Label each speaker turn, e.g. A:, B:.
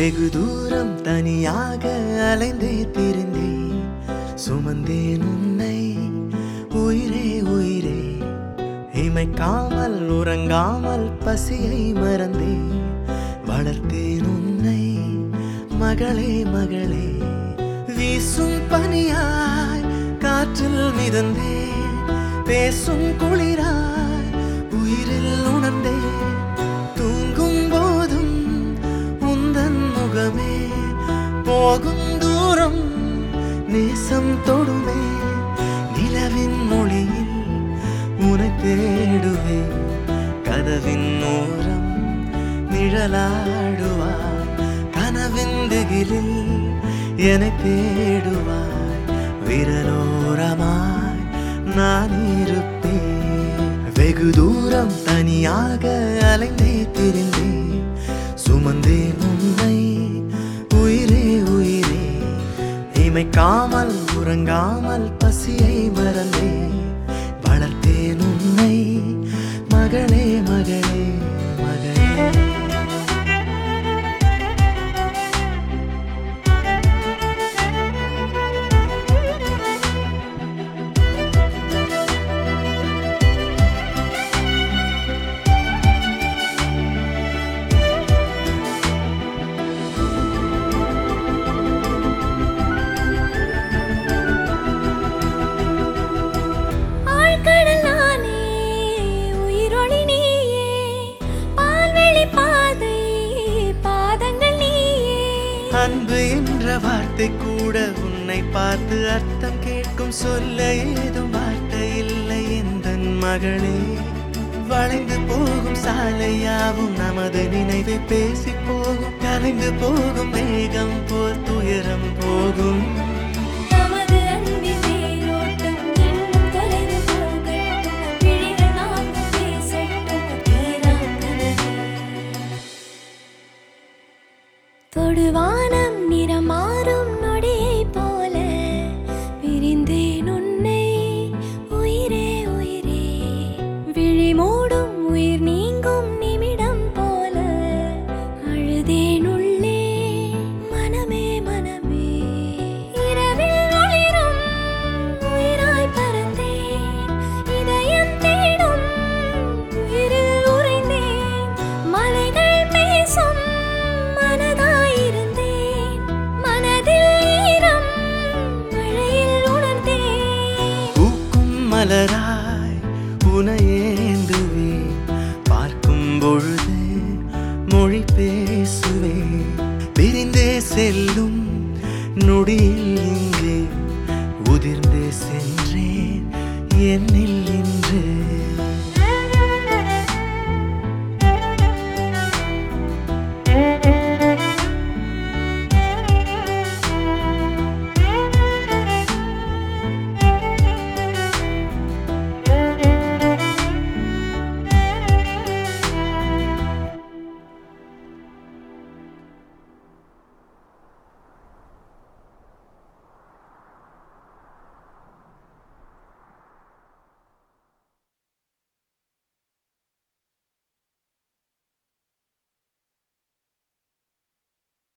A: வெகு தூரம் தனியாக அலைந்தே திரிந்தேன் சுமந்தேன் உன்னை உயிரே உயிரே இமைக்காமல் உறங்காமல் பசியை மறந்தேன் வளர்த்தேன் உன்னை மகளே மகளே வீசும் பனியாய் காற்றில் மிதந்தேன் பேசும் குளிராய் உயிரில் உணர்ந்தேன் தூங்கும் போதும் உந்தன் முகமே போகும் தூரம் நேசம் தொடுமே நிலவின் மொழியில் உனை தேடுவேன் கதவின் ஓரம் நிழலாடுவாய் கனவின் திகிலில் என்னை தேடுவாய் விரலோரமாய் நான் இருப்பேன் வெகு தூரம் தனியாக அலைந்தே திரிந்தேன் சுமந்தேன் உன்னை உயிரே உயிரே இமைக்காமல் உறங்காமல் பசியை மறந்தேன் வளர்த்தேன் உன்னை மகளே மகளே மகளே
B: ஆழ்கடல் நானே உயிரொளி நீயே பால்வெளி பாதை பாதங்கள் நீயே
A: அன்பு என்ற வார்த்தை கூட உன்னை பார்த்து அர்த்தம் கேட்கும் சொல்ல ஏதும் வார்த்தை இல்லை எந்த மகளே வளைந்து போகும் சாலையாவும் நமது நினைவை பேசி போகும் கலைந்து போகும் மேகம் போல் துயரம் போகும்
B: நமது அன்பின் தேரோட்டம் இன்னும் தொலைவு போகட்டும் விழிகள் நான்கு பேசட்டும் பேராங்கனவே தொடுவானம் நிறம் மாறும் நொடியைப் போல பிரிந்தேன் உன்னை உயிரே உயிரே விழி மூடும் உயிர் நீங்கும் நிமிடம் போல அழுதேன் உள்ளே மனமே மனமே இரவில் ஒளிரும் உயிராய் பறந்தேன் இதயம் தேடும் உயிரில் உறைந்தேன் மலைகள் பேசும் மனதாயிருந்தேன் மனதில் ஈரம் மழையில் உணர்ந்தேன்
A: பூக்கும் மலராய் உனையேந்துவேன் பார்க்கும் பொழுது மொழி பேசுவேன் பிரிந்தே செல்லும் நொடியில் இங்கே உதிர்ந்தே சென்றேன் என்னில் இன்று